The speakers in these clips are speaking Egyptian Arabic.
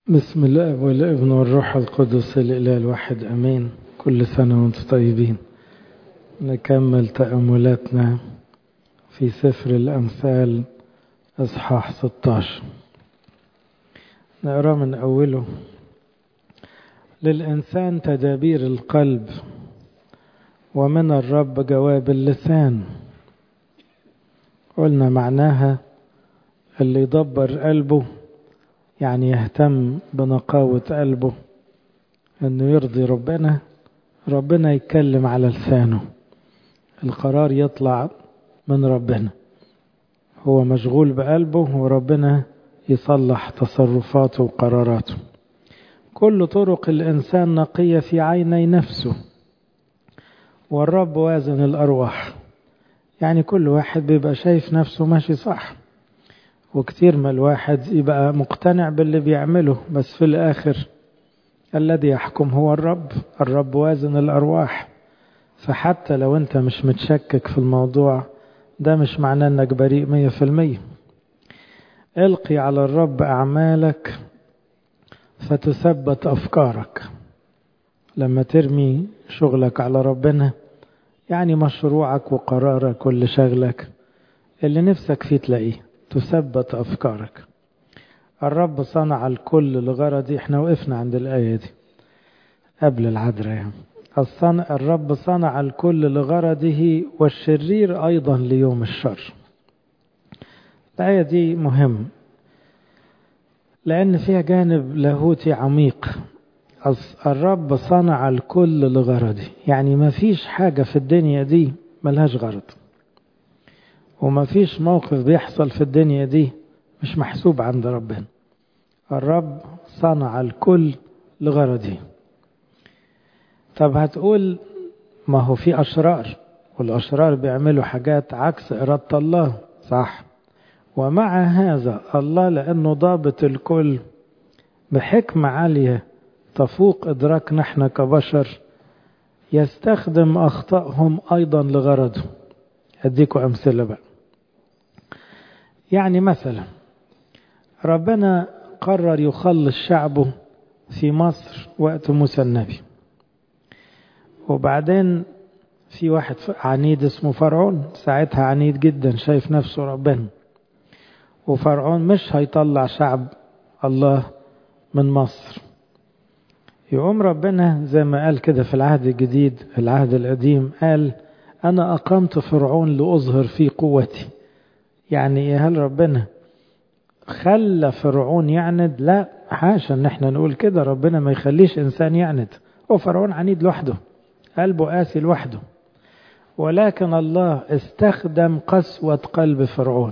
بسم الله والابن والروح القدس الإله الواحد أمين كل سنة وانتم طيبين نكمل تأملاتنا في سفر الأمثال إصحاح 16 نقرأ من أوله للإنسان تدابير القلب ومن الرب جواب اللسان قلنا معناها اللي يدبر قلبه يعني يهتم بنقاوة قلبه انه يرضي ربنا ربنا يتكلم على لسانه القرار يطلع من ربنا هو مشغول بقلبه وربنا يصلح تصرفاته وقراراته كل طرق الإنسان نقية في عيني نفسه والرب وازن الأرواح يعني كل واحد بيبقى شايف نفسه ماشي صح وكتير ما الواحد يبقى مقتنع باللي بيعمله بس في الآخر الذي يحكم هو الرب الرب وازن الأرواح فحتى لو أنت مش متشكك في الموضوع ده مش معناه أنك بريء مية في المية القي على الرب أعمالك فتثبت أفكارك لما ترمي شغلك على ربنا يعني مشروعك وقرارك واللي شغلك اللي نفسك فيه تلاقيه تثبت أفكارك الرب صنع الكل لغرضي احنا وقفنا عند الآية دي قبل العذراء يعني. الصنع الرب صنع الكل لغرضه والشرير أيضا ليوم الشر الآية دي مهم لأن فيها جانب لاهوتي عميق الرب صنع الكل لغرضه يعني ما فيش حاجة في الدنيا دي ملهاش غرض وما فيش موقف بيحصل في الدنيا دي مش محسوب عند ربنا الرب صنع الكل لغرضه طب هتقول ما هو في أشرار والأشرار بيعملوا حاجات عكس إرادة الله صح ومع هذا الله لأنه ضابط الكل بحكمة عالية تفوق إدراكنا احنا كبشر يستخدم أخطائهم أيضا لغرضه أديكم أمثلة بقى يعني مثلا ربنا قرر يخلص شعبه في مصر وقت موسى النبي وبعدين في واحد عنيد اسمه فرعون ساعتها عنيد جدا شايف نفسه ربنا وفرعون مش هيطلع شعب الله من مصر يقوم ربنا زي ما قال كده في العهد الجديد العهد القديم قال أنا أقمت فرعون لأظهر فيه قوتي يعني هل ربنا خلى فرعون يعند لا حاشا ان احنا نقول كده ربنا ما يخليش انسان يعند هو فرعون عنيد لوحده قلبه قاسي لوحده ولكن الله استخدم قسوة قلب فرعون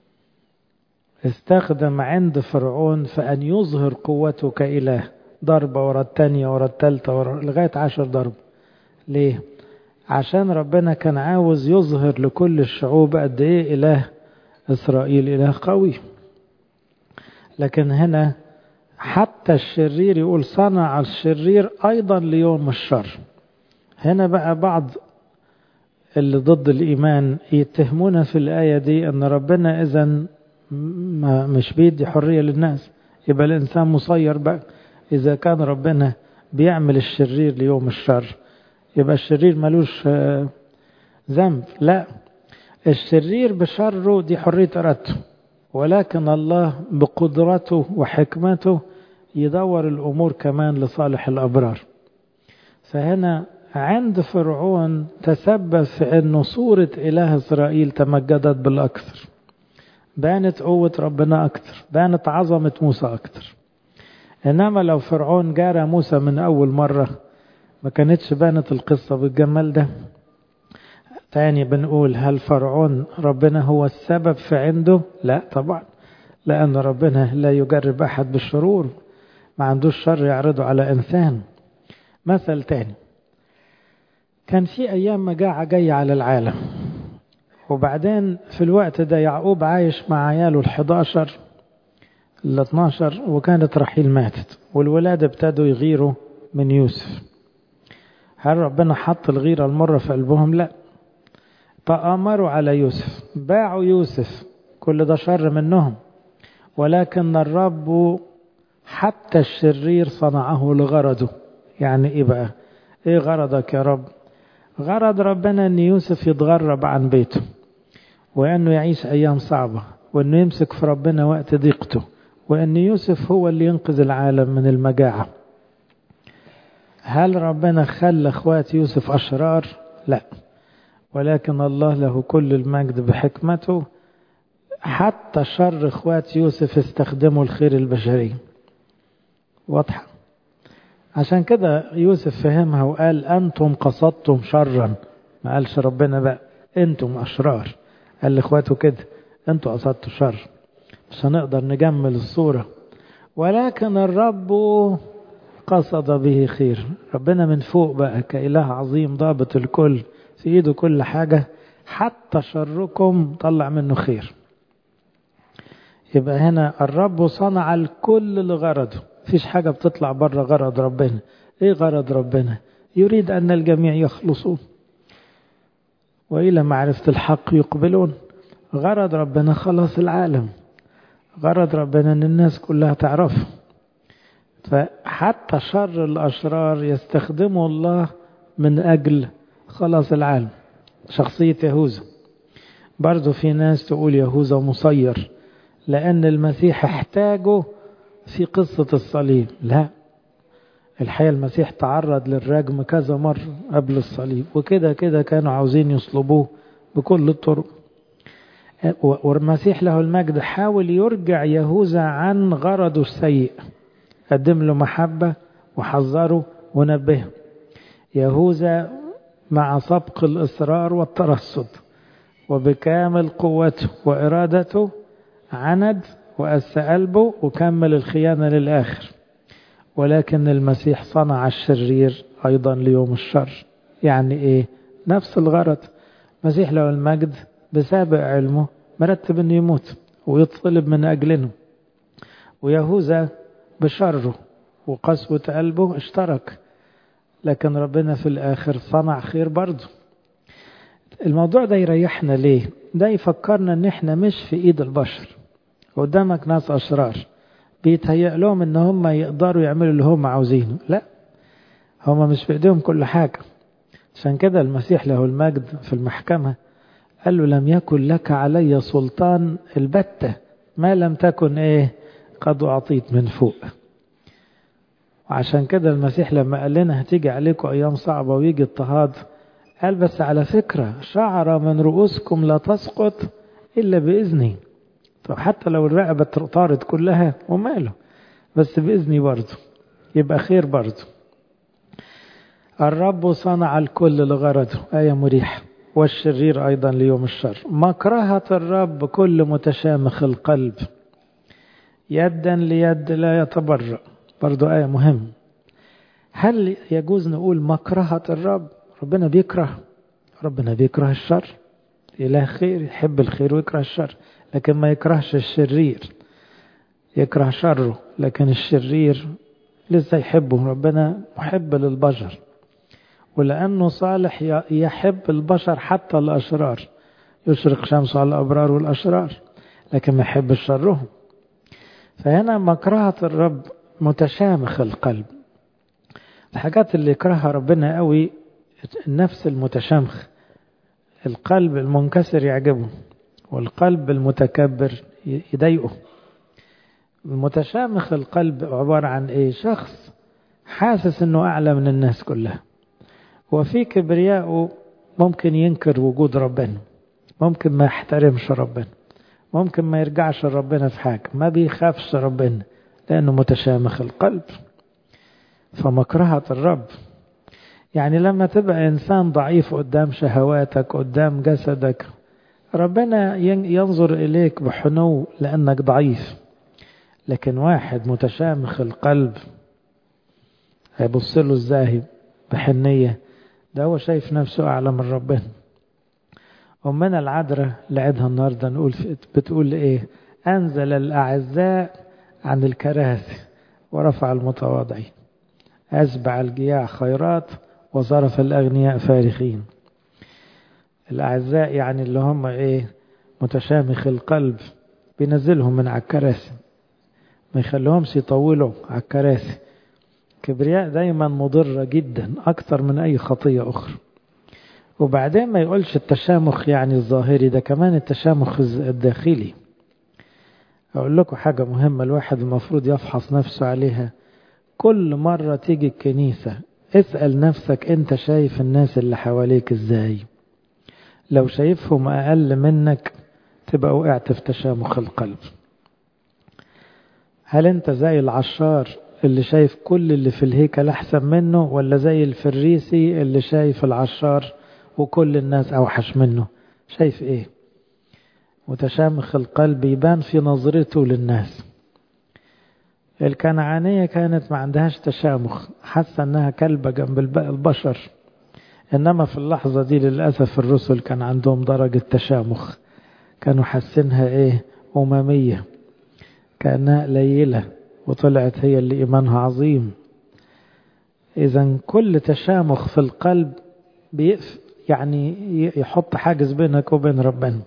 استخدم عند فرعون فأن يظهر قوته كإله ضربة ورا التانية ورا التالتة ورا لغاية عشر ضرب ليه؟ عشان ربنا كان عاوز يظهر لكل الشعوب قد ايه إله إسرائيل إله قوي لكن هنا حتى الشرير يقول صنع الشرير أيضا ليوم الشر هنا بقى بعض اللي ضد الإيمان يتهمون في الآية دي أن ربنا إذا مش بيدي حرية للناس يبقى الإنسان مسير بقى إذا كان ربنا بيعمل الشرير ليوم الشر يبقى الشرير ملوش ذنب لا الشرير بشره دي حرية إرادته ولكن الله بقدرته وحكمته يدور الأمور كمان لصالح الأبرار فهنا عند فرعون تسبب في أنه صورة إله إسرائيل تمجدت بالأكثر بانت قوة ربنا أكثر بانت عظمة موسى أكثر إنما لو فرعون جارى موسى من أول مرة ما كانتش بانت القصة بالجمال ده تاني بنقول هل فرعون ربنا هو السبب في عنده لا طبعا لأن ربنا لا يجرب أحد بالشرور ما عندوش شر يعرضه على إنسان مثل تاني كان في أيام مجاعة جاية على العالم وبعدين في الوقت ده يعقوب عايش مع عياله الحداشر ال 12 وكانت رحيل ماتت والولاد ابتدوا يغيروا من يوسف هل ربنا حط الغيرة المرة في قلبهم لا تآمروا على يوسف باعوا يوسف كل ده شر منهم ولكن الرب حتى الشرير صنعه لغرضه يعني ايه بقى ايه غرضك يا رب غرض ربنا ان يوسف يتغرب عن بيته وانه يعيش ايام صعبة وانه يمسك في ربنا وقت ضيقته وان يوسف هو اللي ينقذ العالم من المجاعة هل ربنا خلى اخوات يوسف اشرار لا ولكن الله له كل المجد بحكمته حتى شر اخوات يوسف استخدموا الخير البشري واضحة عشان كده يوسف فهمها وقال أنتم قصدتم شرا ما قالش ربنا بقى أنتم أشرار قال لإخواته كده أنتم قصدتوا شر مش هنقدر نجمل الصورة ولكن الرب قصد به خير ربنا من فوق بقى كإله عظيم ضابط الكل في إيده كل حاجة حتى شركم طلع منه خير يبقى هنا الرب صنع الكل لغرضه فيش حاجة بتطلع بره غرض ربنا ايه غرض ربنا يريد ان الجميع يخلصون والى معرفة الحق يقبلون غرض ربنا خلاص العالم غرض ربنا ان الناس كلها تعرفه فحتى شر الاشرار يستخدمه الله من اجل خلاص العالم شخصية يهوذا برضو في ناس تقول يهوذا مصير لأن المسيح احتاجه في قصة الصليب لا الحقيقة المسيح تعرض للرجم كذا مرة قبل الصليب وكده كده كانوا عاوزين يصلبوه بكل الطرق والمسيح له المجد حاول يرجع يهوذا عن غرضه السيء قدم له محبة وحذره ونبهه يهوذا مع سبق الإصرار والترصد وبكامل قوته وإرادته عند وأس قلبه وكمل الخيانة للآخر ولكن المسيح صنع الشرير أيضا ليوم الشر يعني إيه نفس الغرض المسيح له المجد بسابق علمه مرتب أنه يموت ويطلب من أجلنا ويهوذا بشره وقسوة قلبه اشترك لكن ربنا في الآخر صنع خير برضه الموضوع ده يريحنا ليه ده يفكرنا ان احنا مش في ايد البشر قدامك ناس اشرار بيتهيأ لهم ان هم يقدروا يعملوا اللي هم عاوزينه لا هم مش في ايديهم كل حاجة عشان كده المسيح له المجد في المحكمة قال له لم يكن لك علي سلطان البتة ما لم تكن ايه قد أعطيت من فوق وعشان كده المسيح لما قال لنا هتيجي عليكم أيام صعبة ويجي اضطهاد قال بس على فكرة شعرة من رؤوسكم لا تسقط إلا بإذني طب حتى لو الرقبة طارت كلها وماله بس بإذني برضه يبقى خير برضه الرب صنع الكل لغرضه آية مريحة والشرير أيضا ليوم الشر مكرهة الرب كل متشامخ القلب يدا ليد لا يتبرأ برضو آية مهم هل يجوز نقول مكرهة الرب ربنا بيكره ربنا بيكره الشر إله خير يحب الخير ويكره الشر لكن ما يكرهش الشرير يكره شره لكن الشرير لسه يحبه ربنا محب للبشر ولأنه صالح يحب البشر حتى الأشرار يشرق شمسه على الأبرار والأشرار لكن ما يحب شرهم فهنا مكرهة الرب متشامخ القلب الحاجات اللي يكرهها ربنا قوي النفس المتشامخ القلب المنكسر يعجبه والقلب المتكبر يضايقه المتشامخ القلب عبارة عن ايه شخص حاسس انه اعلى من الناس كلها وفي كبريائه ممكن ينكر وجود ربنا ممكن ما يحترمش ربنا ممكن ما يرجعش لربنا في حاجة ما بيخافش ربنا لأنه متشامخ القلب فمكرهة الرب يعني لما تبقى إنسان ضعيف قدام شهواتك قدام جسدك ربنا ينظر إليك بحنو لأنك ضعيف لكن واحد متشامخ القلب هيبص له ازاي بحنية ده هو شايف نفسه أعلى من ربنا أمنا العذراء لعبها النهاردة نقول بتقول إيه أنزل الأعزاء عن الكراسي ورفع المتواضعين أسبع الجياع خيرات وصرف الأغنياء فارخين الأعزاء يعني اللي هم إيه متشامخ القلب بينزلهم من على الكراسي ما يخليهمش يطولوا على الكراسي كبرياء دايما مضرة جدا أكتر من أي خطية أخرى وبعدين ما يقولش التشامخ يعني الظاهري ده كمان التشامخ الداخلي أقول لكم حاجة مهمة الواحد المفروض يفحص نفسه عليها كل مرة تيجي الكنيسة اسأل نفسك انت شايف الناس اللي حواليك ازاي لو شايفهم أقل منك تبقى وقعت في تشامخ القلب هل انت زي العشار اللي شايف كل اللي في الهيكل أحسن منه ولا زي الفريسي اللي شايف العشار وكل الناس أوحش منه شايف إيه متشامخ القلب يبان في نظرته للناس الكنعانية كانت ما عندهاش تشامخ حاسة أنها كلبة جنب البشر إنما في اللحظة دي للأسف الرسل كان عندهم درجة تشامخ كانوا حاسينها إيه أممية كأنها قليلة وطلعت هي اللي إيمانها عظيم إذا كل تشامخ في القلب بيقف يعني يحط حاجز بينك وبين ربنا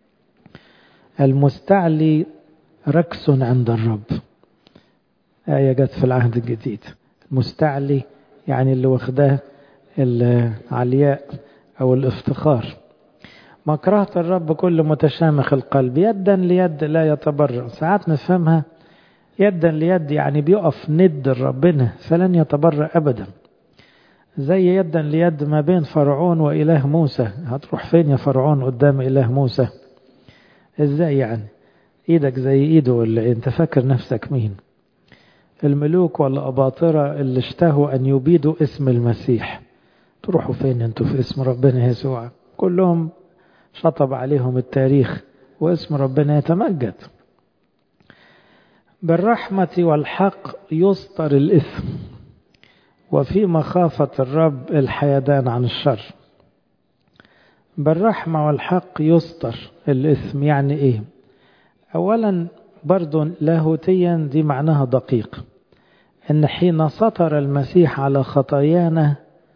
المستعلي ركس عند الرب آية جت في العهد الجديد المستعلي يعني اللي واخداه العلياء أو الافتخار مكرهة الرب كل متشامخ القلب يدا ليد لا يتبرع ساعات نفهمها يدا ليد يعني بيقف ند ربنا فلن يتبرع أبدا زي يدا ليد ما بين فرعون وإله موسى هتروح فين يا فرعون قدام إله موسى ازاي يعني ايدك زي ايده ولا إيه؟ انت فاكر نفسك مين الملوك والأباطرة اللي اشتهوا أن يبيدوا اسم المسيح تروحوا فين انتوا في اسم ربنا يسوع كلهم شطب عليهم التاريخ واسم ربنا يتمجد بالرحمة والحق يسطر الإثم وفي مخافة الرب الحيدان عن الشر بالرحمة والحق يسطر الإثم يعني إيه أولا برضو لاهوتيا دي معناها دقيق إن حين سطر المسيح على خطايانا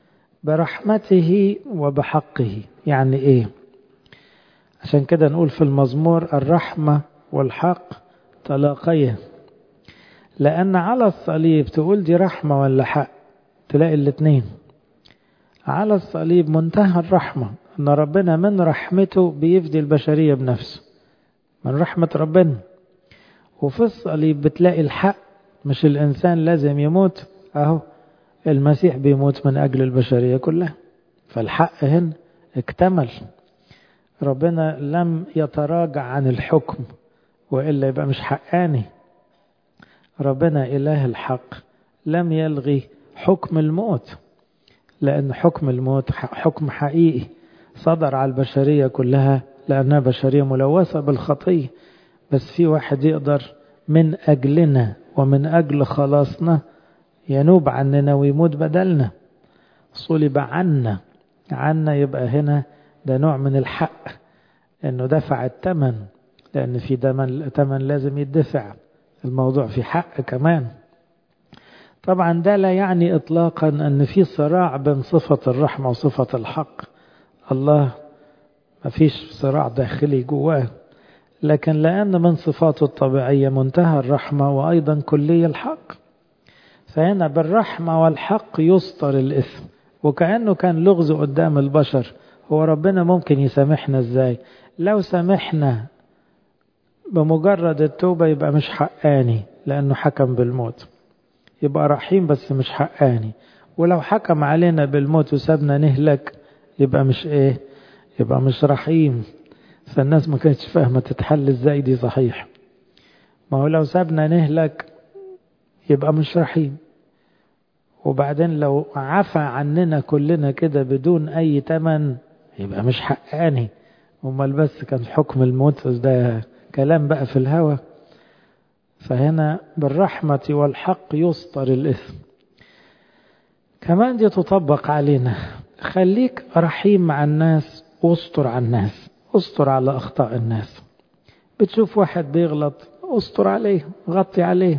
برحمته وبحقه يعني إيه عشان كده نقول في المزمور الرحمة والحق تلاقيا لأن على الصليب تقول دي رحمة ولا حق تلاقي الاتنين على الصليب منتهى الرحمة أن ربنا من رحمته بيفدي البشرية بنفسه من رحمة ربنا وفي الصليب بتلاقي الحق مش الإنسان لازم يموت أهو المسيح بيموت من أجل البشرية كلها فالحق هنا اكتمل ربنا لم يتراجع عن الحكم وإلا يبقى مش حقاني ربنا إله الحق لم يلغي حكم الموت لأن حكم الموت حكم حقيقي صدر على البشرية كلها لأنها بشرية ملوثة بالخطية بس في واحد يقدر من أجلنا ومن أجل خلاصنا ينوب عننا ويموت بدلنا صلب عنا عنا يبقى هنا ده نوع من الحق انه دفع الثمن لان في ثمن لازم يدفع الموضوع في حق كمان طبعا ده لا يعني اطلاقا ان في صراع بين صفة الرحمة وصفة الحق الله ما فيش صراع داخلي جواه لكن لأن من صفاته الطبيعية منتهى الرحمة وأيضا كلي الحق فهنا بالرحمة والحق يسطر الإثم وكأنه كان لغز قدام البشر هو ربنا ممكن يسامحنا ازاي لو سامحنا بمجرد التوبة يبقى مش حقاني لأنه حكم بالموت يبقى رحيم بس مش حقاني ولو حكم علينا بالموت وسابنا نهلك يبقى مش ايه يبقى مش رحيم فالناس ما كانتش فاهمة تتحل ازاي دي صحيح ما هو لو سابنا نهلك يبقى مش رحيم وبعدين لو عفى عننا كلنا كده بدون اي تمن يبقى مش حقاني امال بس كان حكم الموت ده كلام بقى في الهوى فهنا بالرحمة والحق يسطر الإثم كمان دي تطبق علينا خليك رحيم مع الناس واستر على الناس استر على أخطاء الناس بتشوف واحد بيغلط استر عليه غطي عليه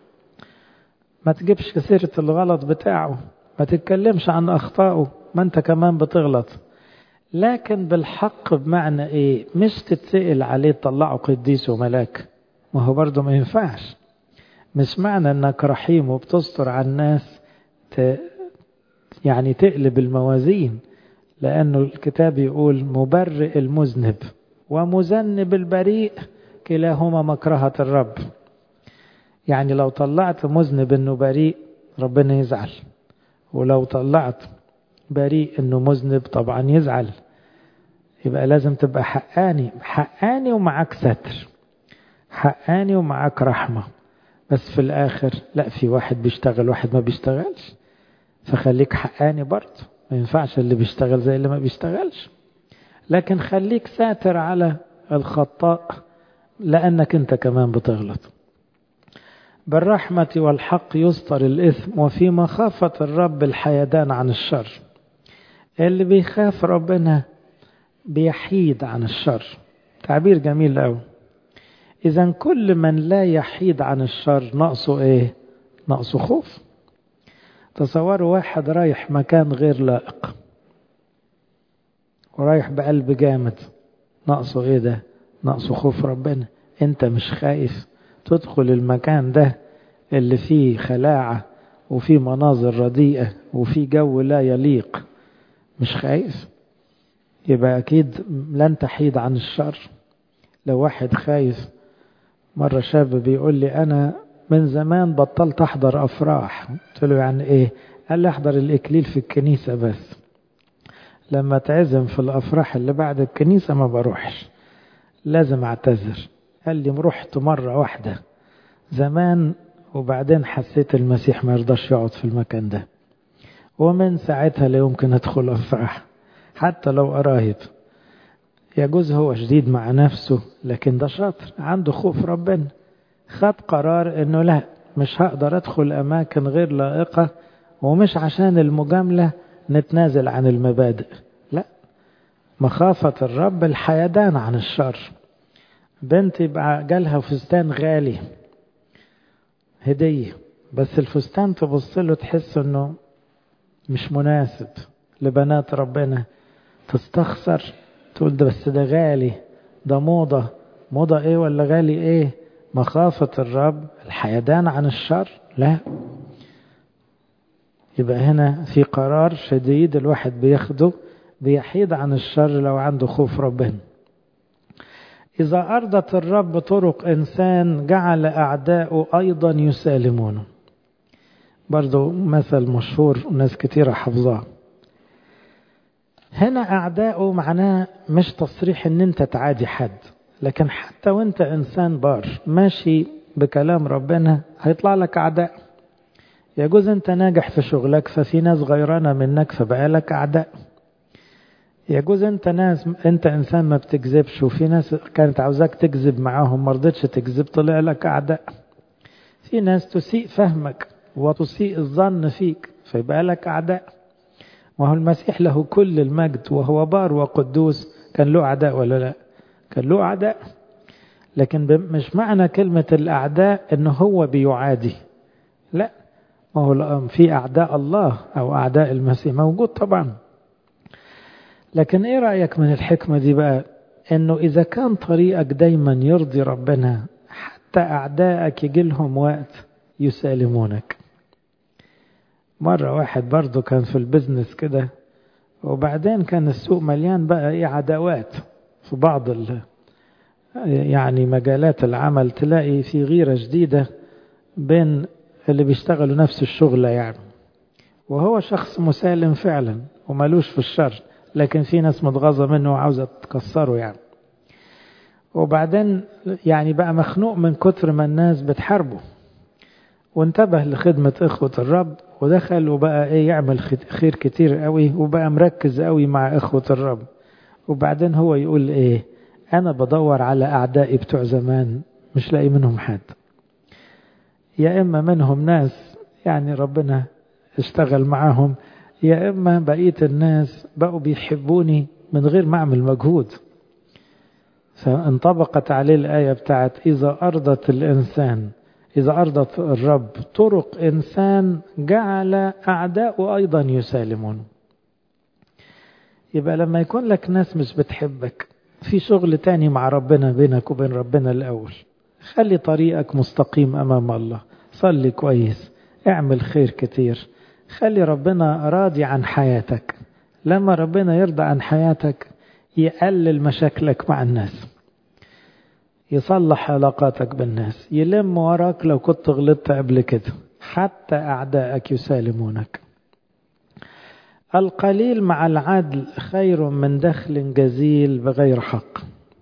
ما تجيبش سيرة الغلط بتاعه ما تتكلمش عن أخطائه ما أنت كمان بتغلط لكن بالحق بمعنى إيه مش تتسأل عليه تطلعه قديس وملاك ما هو برضه ما ينفعش مش معنى انك رحيم وبتستر على الناس ت... يعني تقلب الموازين لأنه الكتاب يقول مبرئ المذنب ومذنب البريء كلاهما مكرهة الرب يعني لو طلعت مذنب انه بريء ربنا يزعل ولو طلعت بريء انه مذنب طبعا يزعل يبقى لازم تبقى حقاني حقاني ومعاك ستر حقاني ومعاك رحمة بس في الآخر لا في واحد بيشتغل واحد ما بيشتغلش فخليك حقاني برضه ما ينفعش اللي بيشتغل زي اللي ما بيشتغلش لكن خليك ساتر على الخطاء لأنك أنت كمان بتغلط بالرحمة والحق يستر الإثم وفي مخافة الرب الحيدان عن الشر اللي بيخاف ربنا بيحيد عن الشر تعبير جميل قوي إذا كل من لا يحيد عن الشر ناقصه إيه؟ ناقصه خوف تصوروا واحد رايح مكان غير لائق ورايح بقلب جامد ناقصه ايه ده ناقصه خوف ربنا انت مش خايف تدخل المكان ده اللي فيه خلاعة وفيه مناظر رديئة وفيه جو لا يليق مش خايف يبقى أكيد لن تحيد عن الشر لو واحد خايف مرة شاب بيقول لي أنا من زمان بطلت أحضر أفراح قلت له يعني إيه قال لي أحضر الإكليل في الكنيسة بس لما تعزم في الأفراح اللي بعد الكنيسة ما بروحش لازم أعتذر قال لي رحت مرة واحدة زمان وبعدين حسيت المسيح ما يرضاش يقعد في المكان ده ومن ساعتها لا يمكن أدخل أفراح حتى لو قرايب يجوز هو شديد مع نفسه لكن ده شاطر عنده خوف ربنا خد قرار انه لا مش هقدر ادخل اماكن غير لائقه ومش عشان المجامله نتنازل عن المبادئ لا مخافه الرب الحيدان عن الشر بنت يبقى جالها فستان غالي هديه بس الفستان تبص له تحس انه مش مناسب لبنات ربنا تستخسر تقول ده بس ده غالي ده موضة موضة ايه ولا غالي ايه مخافة الرب الحيدان عن الشر لا يبقى هنا في قرار شديد الواحد بياخده بيحيد عن الشر لو عنده خوف ربنا إذا أرضت الرب طرق إنسان جعل أعداؤه أيضا يسالمونه برضو مثل مشهور ناس كتيرة حفظاه هنا أعداؤه معناه مش تصريح ان انت تعادي حد لكن حتى وانت انسان بار ماشي بكلام ربنا هيطلع لك اعداء يجوز انت ناجح في شغلك ففي ناس غيرانة منك فبقى لك اعداء يجوز انت ناس انت انسان ما بتكذبش وفي ناس كانت عاوزاك تكذب معاهم ما رضتش تكذب طلع لك اعداء في ناس تسيء فهمك وتسيء الظن فيك فيبقى لك اعداء وهو المسيح له كل المجد وهو بار وقدوس كان له أعداء ولا لا كان له أعداء لكن مش معنى كلمة الأعداء أنه هو بيعادي لا ما هو في أعداء الله أو أعداء المسيح موجود طبعا لكن إيه رأيك من الحكمة دي بقى أنه إذا كان طريقك دايما يرضي ربنا حتى أعدائك يجي لهم وقت يسالمونك مرة واحد برضه كان في البزنس كده وبعدين كان السوق مليان بقى ايه عداوات في بعض ال يعني مجالات العمل تلاقي في غيرة جديدة بين اللي بيشتغلوا نفس الشغلة يعني وهو شخص مسالم فعلا ومالوش في الشر لكن في ناس متغاظة منه وعاوزة تكسره يعني وبعدين يعني بقى مخنوق من كتر ما الناس بتحاربه وانتبه لخدمة إخوة الرب ودخل وبقى ايه يعمل خير كتير قوي وبقى مركز قوي مع إخوة الرب وبعدين هو يقول ايه أنا بدور على أعدائي بتوع زمان مش لاقي منهم حد يا إما منهم ناس يعني ربنا اشتغل معاهم يا إما بقية الناس بقوا بيحبوني من غير ما أعمل مجهود فانطبقت عليه الآية بتاعت إذا أرضت الإنسان إذا أرضت الرب طرق إنسان جعل أعداء أيضا يسالمون يبقى لما يكون لك ناس مش بتحبك في شغل تاني مع ربنا بينك وبين ربنا الأول خلي طريقك مستقيم أمام الله صلي كويس اعمل خير كتير خلي ربنا راضي عن حياتك لما ربنا يرضى عن حياتك يقلل مشاكلك مع الناس يصلح علاقاتك بالناس يلم وراك لو كنت غلطت قبل كده حتى أعدائك يسالمونك القليل مع العدل خير من دخل جزيل بغير حق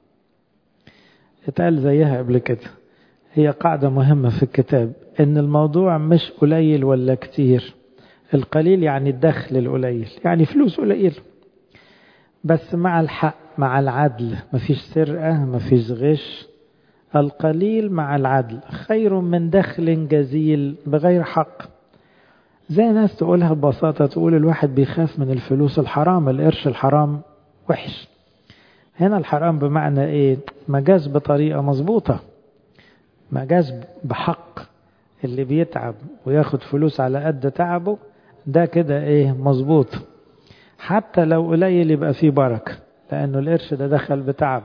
اتقال زيها قبل كده هي قاعدة مهمة في الكتاب ان الموضوع مش قليل ولا كتير القليل يعني الدخل القليل يعني فلوس قليل بس مع الحق مع العدل مفيش سرقة مفيش غش القليل مع العدل خير من دخل جزيل بغير حق زي ناس تقولها ببساطة تقول الواحد بيخاف من الفلوس الحرام القرش الحرام وحش هنا الحرام بمعنى ايه مجاز بطريقة مظبوطة مجاز بحق اللي بيتعب وياخد فلوس على قد تعبه ده كده ايه مظبوط حتى لو قليل يبقى فيه بركة لأنه القرش ده دخل بتعب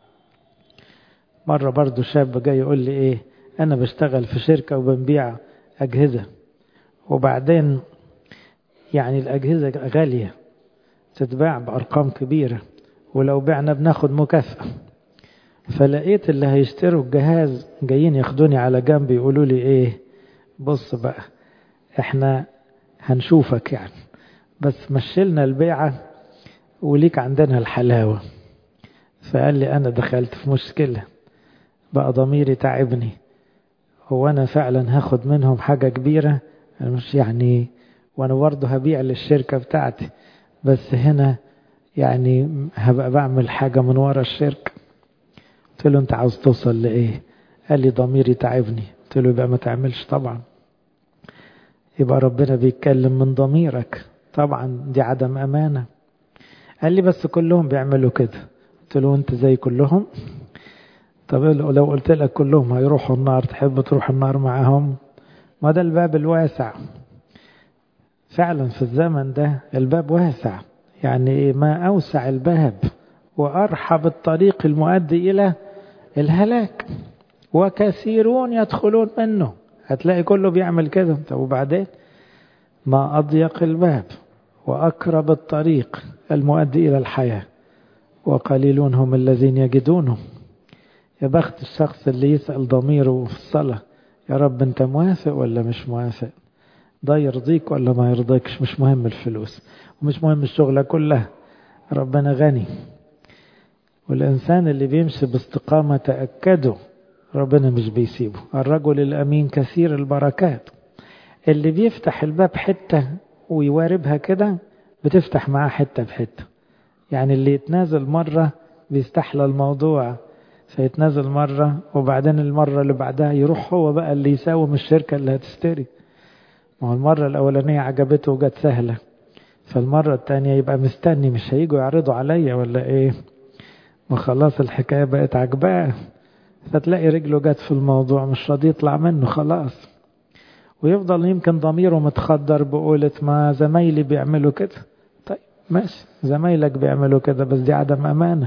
مرة برضو شاب جاي يقول لي ايه أنا بشتغل في شركة وبنبيع أجهزة وبعدين يعني الأجهزة غالية تتباع بأرقام كبيرة ولو بعنا بناخد مكافأة فلقيت اللي هيشتروا الجهاز جايين ياخدوني على جنب يقولوا لي ايه بص بقى احنا هنشوفك يعني بس مشيلنا البيعة وليك عندنا الحلاوة فقال لي أنا دخلت في مشكلة بقى ضميري تعبني هو أنا فعلا هاخد منهم حاجة كبيرة مش يعني وأنا برضه هبيع للشركة بتاعتي بس هنا يعني هبقى بعمل حاجة من ورا الشركة قلت له أنت عاوز توصل لإيه قال لي ضميري تعبني قلت له يبقى ما تعملش طبعا يبقى ربنا بيتكلم من ضميرك طبعا دي عدم أمانة قال لي بس كلهم بيعملوا كده قلت له أنت زي كلهم طب لو قلت لك كلهم هيروحوا النار تحب تروح النار معهم ما ده الباب الواسع فعلا في الزمن ده الباب واسع يعني ما أوسع الباب وأرحب الطريق المؤدي إلى الهلاك وكثيرون يدخلون منه هتلاقي كله بيعمل كده طب وبعدين ما أضيق الباب وأقرب الطريق المؤدي إلى الحياة وقليلون هم الذين يجدونه يا بخت الشخص اللي يسأل ضميره في الصلاة يا رب أنت موافق ولا مش موافق ده يرضيك ولا ما يرضيكش مش مهم الفلوس ومش مهم الشغلة كلها ربنا غني والإنسان اللي بيمشي باستقامة تأكدوا ربنا مش بيسيبه الرجل الأمين كثير البركات اللي بيفتح الباب حتة ويواربها كده بتفتح معاه حتة بحتة يعني اللي يتنازل مرة بيستحلى الموضوع فيتنازل مرة وبعدين المرة اللي بعدها يروح هو بقى اللي يساوم الشركة اللي هتشتري ما هو المرة الأولانية عجبته وجت سهلة فالمرة التانية يبقى مستني مش هيجوا يعرضوا عليا ولا ايه ما خلاص الحكاية بقت عجباه فتلاقي رجله جت في الموضوع مش راضي يطلع منه خلاص ويفضل يمكن ضميره متخدر بقولة ما زمايلي بيعملوا كده طيب ماشي زمايلك بيعملوا كده بس دي عدم أمانة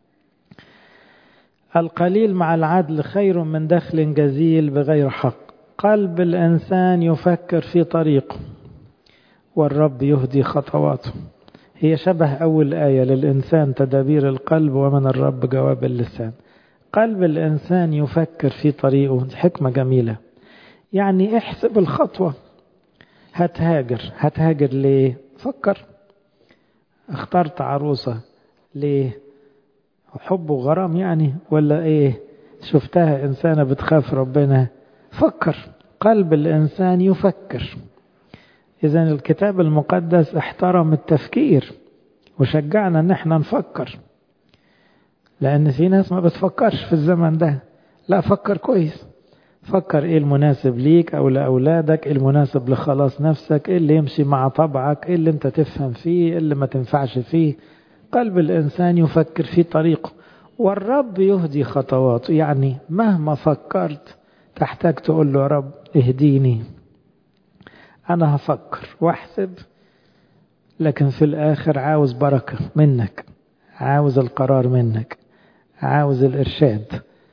القليل مع العدل خير من دخل جزيل بغير حق قلب الإنسان يفكر في طريقه والرب يهدي خطواته هي شبه أول آية للإنسان تدابير القلب ومن الرب جواب اللسان قلب الإنسان يفكر في طريقه حكمة جميلة يعني احسب الخطوة هتهاجر هتهاجر ليه فكر اخترت عروسة ليه حب وغرام يعني ولا ايه شفتها إنسانة بتخاف ربنا فكر قلب الإنسان يفكر إذا الكتاب المقدس احترم التفكير وشجعنا ان احنا نفكر لأن في ناس ما بتفكرش في الزمن ده لا فكر كويس فكر ايه المناسب ليك او لاولادك ايه المناسب لخلاص نفسك ايه اللي يمشي مع طبعك ايه اللي انت تفهم فيه ايه اللي ما تنفعش فيه قلب الانسان يفكر في طريقه والرب يهدي خطواته يعني مهما فكرت تحتاج تقول له يا رب اهديني انا هفكر واحسب لكن في الاخر عاوز بركة منك عاوز القرار منك عاوز الارشاد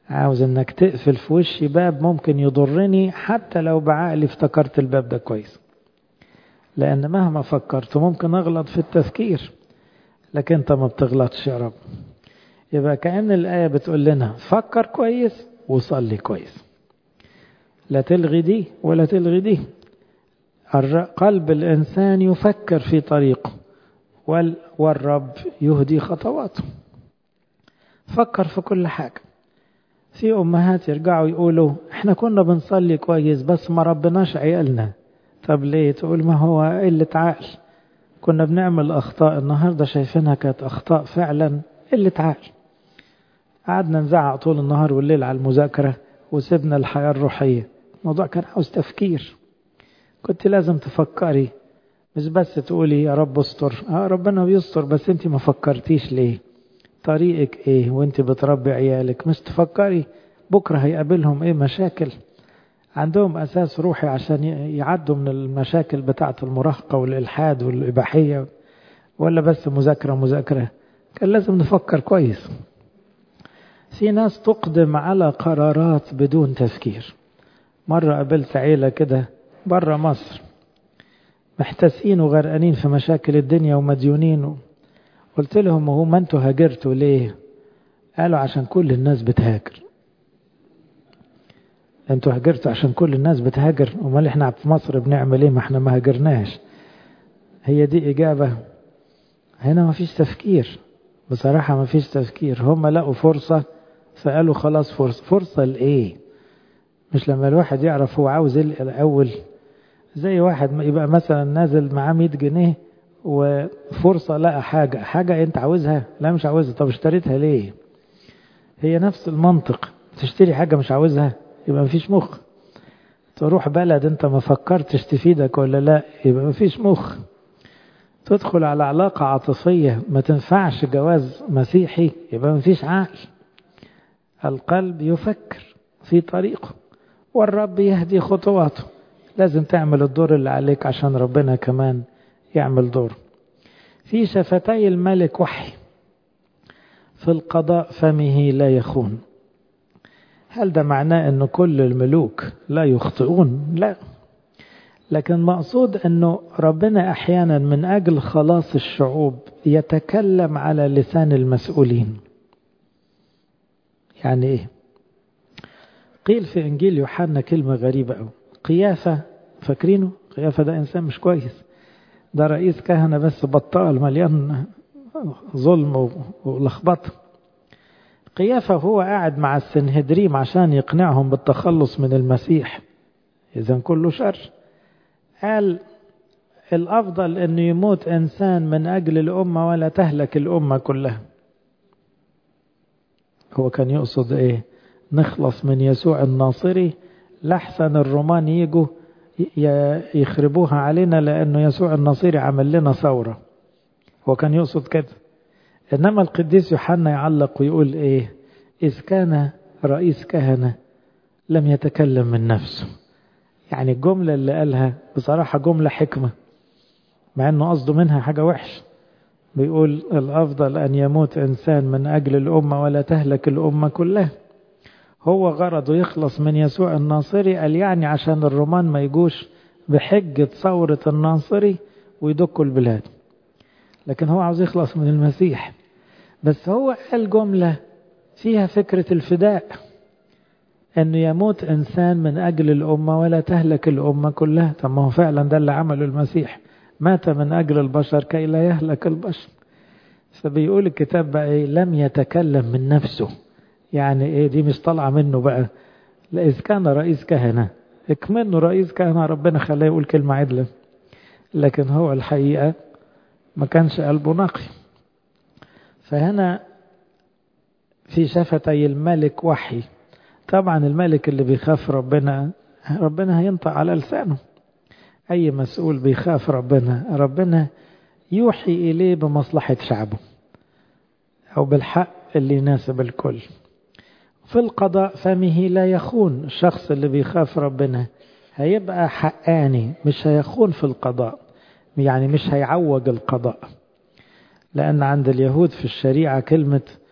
عاوز انك تقفل في وشي باب ممكن يضرني حتى لو بعقلي افتكرت الباب ده كويس لان مهما فكرت ممكن اغلط في التفكير لكن انت ما بتغلطش يا رب يبقى كأن الآية بتقول لنا فكر كويس وصلي كويس لا تلغي دي ولا تلغي دي قلب الإنسان يفكر في طريقه والرب يهدي خطواته فكر في كل حاجة في أمهات يرجعوا يقولوا احنا كنا بنصلي كويس بس ما ربناش عيالنا طب ليه تقول ما هو قلة عقل كنا بنعمل أخطاء النهاردة شايفينها كانت أخطاء فعلا قلة عقل قعدنا نزعق طول النهار والليل على المذاكرة وسيبنا الحياة الروحية الموضوع كان عاوز تفكير كنت لازم تفكري مش بس تقولي يا رب استر اه ربنا بيستر بس انت ما فكرتيش ليه طريقك ايه وانت بتربي عيالك مش تفكري بكرة هيقابلهم ايه مشاكل عندهم اساس روحي عشان يعدوا من المشاكل بتاعة المراهقة والالحاد والاباحية ولا بس مذاكرة مذاكرة كان لازم نفكر كويس في ناس تقدم على قرارات بدون تفكير مرة قابلت عيلة كده برا مصر محتاسين وغرقانين في مشاكل الدنيا ومديونين قلت لهم هو ما انتوا هاجرتوا ليه قالوا عشان كل الناس بتهاجر انتوا هاجرتوا عشان كل الناس بتهاجر امال احنا في مصر بنعمل ايه ما احنا ما هاجرناش هي دي اجابة هنا ما فيش تفكير بصراحة ما فيش تفكير هم لقوا فرصة فقالوا خلاص فرصة فرصة لإيه مش لما الواحد يعرف هو عاوز ايه الأول زي واحد يبقى مثلا نازل معاه 100 جنيه وفرصة لقى حاجة حاجة انت عاوزها لا مش عاوزها طب اشتريتها ليه هي نفس المنطق تشتري حاجة مش عاوزها يبقى مفيش مخ تروح بلد انت ما فكرتش تفيدك ولا لا يبقى مفيش مخ تدخل على علاقة عاطفية ما تنفعش جواز مسيحي يبقى مفيش عقل القلب يفكر في طريقه والرب يهدي خطواته لازم تعمل الدور اللي عليك عشان ربنا كمان يعمل دور في شفتي الملك وحي في القضاء فمه لا يخون هل ده معناه أن كل الملوك لا يخطئون لا لكن مقصود أنه ربنا أحيانا من أجل خلاص الشعوب يتكلم على لسان المسؤولين يعني إيه قيل في إنجيل يوحنا كلمة غريبة أوي قيافة فاكرينه قيافة ده إنسان مش كويس ده رئيس كهنة بس بطال مليان ظلم ولخبطه قيافة هو قاعد مع السنهدريم عشان يقنعهم بالتخلص من المسيح إذا كله شر قال الأفضل أنه يموت إنسان من أجل الأمة ولا تهلك الأمة كلها هو كان يقصد إيه نخلص من يسوع الناصري لحسن الرومان يجوا يخربوها علينا لأنه يسوع الناصري عمل لنا ثورة هو كان يقصد كده إنما القديس يوحنا يعلق ويقول إيه إذ كان رئيس كهنة لم يتكلم من نفسه يعني الجملة اللي قالها بصراحة جملة حكمة مع أنه قصده منها حاجة وحش بيقول الأفضل أن يموت إنسان من أجل الأمة ولا تهلك الأمة كلها هو غرضه يخلص من يسوع الناصري قال يعني عشان الرومان ما يجوش بحجة ثورة الناصري ويدكوا البلاد لكن هو عاوز يخلص من المسيح بس هو قال جملة فيها فكرة الفداء أنه يموت إنسان من أجل الأمة ولا تهلك الأمة كلها طب ما هو فعلا ده اللي عمله المسيح مات من أجل البشر كي لا يهلك البشر فبيقول الكتاب بقى إيه لم يتكلم من نفسه يعني إيه دي مش طالعة منه بقى لا إذ كان رئيس كهنة اكمنه رئيس كهنة ربنا خلاه يقول كلمة عدلة لكن هو الحقيقة ما كانش قلبه نقي فهنا في شفتي الملك وحي طبعا الملك اللي بيخاف ربنا ربنا هينطق على لسانه أي مسؤول بيخاف ربنا ربنا يوحي إليه بمصلحة شعبه أو بالحق اللي يناسب الكل في القضاء فمه لا يخون الشخص اللي بيخاف ربنا هيبقى حقاني مش هيخون في القضاء يعني مش هيعوج القضاء لأن عند اليهود في الشريعة كلمة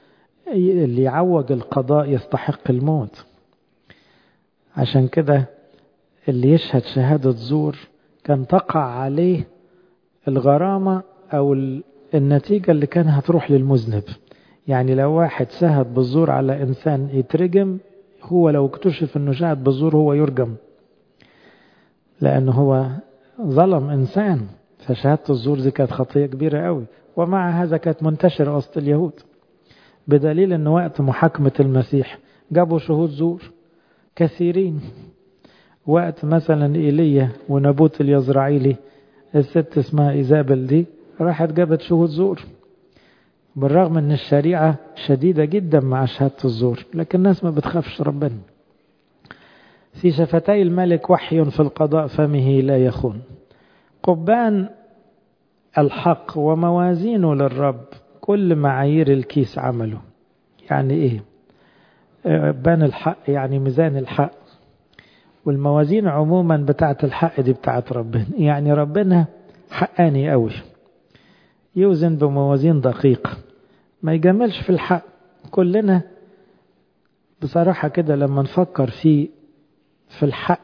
اللي يعوج القضاء يستحق الموت عشان كده اللي يشهد شهادة زور كان تقع عليه الغرامة أو النتيجة اللي كان هتروح للمذنب يعني لو واحد شهد بالزور على إنسان يترجم هو لو اكتشف أنه شهد بالزور هو يرجم لأنه هو ظلم إنسان فشهادة الزور دي كانت خطية كبيرة قوي ومع هذا كانت منتشرة وسط اليهود بدليل أن وقت محاكمة المسيح جابوا شهود زور كثيرين وقت مثلا إيليا ونبوت اليزرعيلي الست اسمها إيزابل دي راحت جابت شهود زور بالرغم ان الشريعة شديدة جدا مع شهادة الزور لكن الناس ما بتخافش ربنا في شفتي الملك وحي في القضاء فمه لا يخون قبان الحق وموازينه للرب كل معايير الكيس عمله يعني ايه بان الحق يعني ميزان الحق والموازين عموما بتاعة الحق دي بتاعة ربنا يعني ربنا حقاني قوي يوزن بموازين دقيقة ما يجملش في الحق كلنا بصراحة كده لما نفكر في في الحق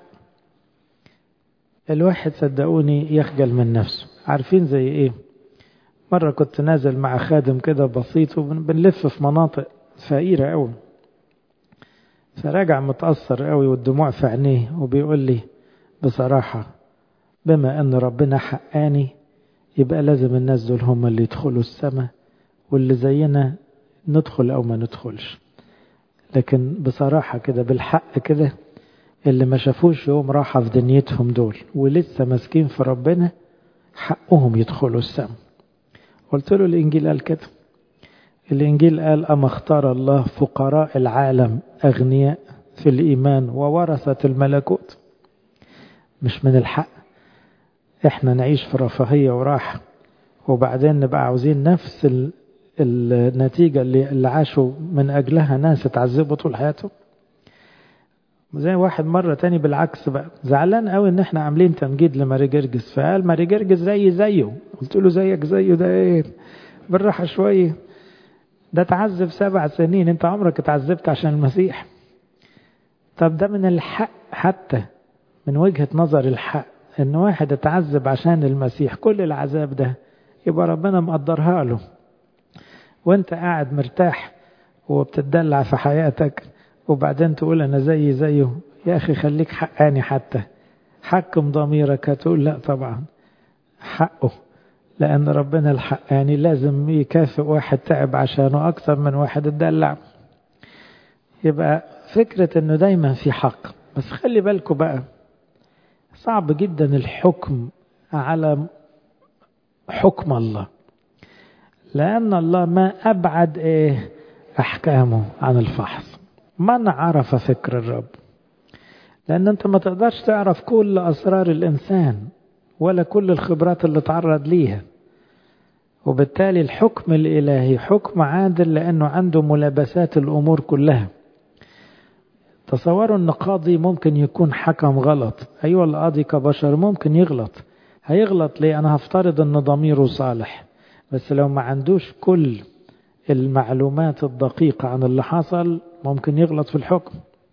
الواحد صدقوني يخجل من نفسه عارفين زي ايه مرة كنت نازل مع خادم كده بسيط وبنلف في مناطق فقيرة قوي فراجع متأثر قوي والدموع في عينيه وبيقول لي بصراحة بما ان ربنا حقاني يبقى لازم الناس دول هم اللي يدخلوا السماء واللي زينا ندخل او ما ندخلش لكن بصراحة كده بالحق كده اللي ما شافوش يوم راحة في دنيتهم دول ولسه ماسكين في ربنا حقهم يدخلوا السماء قلت له الإنجيل قال كده الإنجيل قال أما اختار الله فقراء العالم أغنياء في الإيمان وورثة الملكوت مش من الحق احنا نعيش في رفاهية وراحة وبعدين نبقى عاوزين نفس النتيجة اللي, اللي عاشوا من أجلها ناس اتعذبوا طول حياتهم زي واحد مرة تاني بالعكس بقى زعلان قوي ان احنا عاملين تمجيد لماري جرجس فقال ماري جرجس زي زيه قلت له زيك زيه ده ايه بالراحة شوية ده تعذب سبع سنين انت عمرك اتعذبت عشان المسيح طب ده من الحق حتى من وجهة نظر الحق ان واحد اتعذب عشان المسيح كل العذاب ده يبقى ربنا مقدرها له وانت قاعد مرتاح وبتدلع في حياتك وبعدين تقول انا زي زيه يا اخي خليك حقاني حتى حكم ضميرك هتقول لا طبعا حقه لان ربنا الحقاني لازم يكافئ واحد تعب عشانه اكثر من واحد اتدلع يبقى فكرة انه دايما في حق بس خلي بالكم بقى صعب جدا الحكم على حكم الله لأن الله ما أبعد إيه أحكامه عن الفحص من عرف فكر الرب لأن أنت ما تقدرش تعرف كل أسرار الإنسان ولا كل الخبرات اللي تعرض ليها وبالتالي الحكم الإلهي حكم عادل لأنه عنده ملابسات الأمور كلها تصوروا أن قاضي ممكن يكون حكم غلط أيوة القاضي كبشر ممكن يغلط هيغلط ليه أنا هفترض أن ضميره صالح بس لو ما عندوش كل المعلومات الدقيقة عن اللي حصل ممكن يغلط في الحكم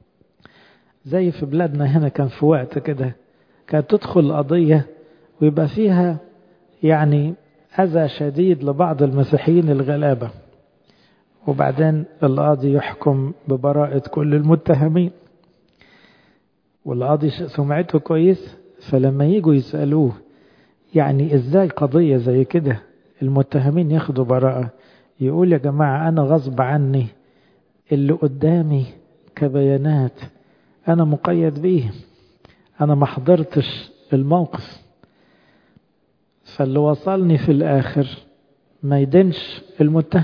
زي في بلادنا هنا كان في وقت كده كانت تدخل قضية ويبقى فيها يعني أذى شديد لبعض المسيحيين الغلابة وبعدين القاضي يحكم ببراءة كل المتهمين والقاضي سمعته كويس فلما يجوا يسألوه يعني ازاي قضية زي كده المتهمين ياخدوا براءة يقول يا جماعة أنا غصب عني اللي قدامي كبيانات أنا مقيد بيه أنا ما حضرتش الموقف فاللي وصلني في الآخر ما يدنش المتهم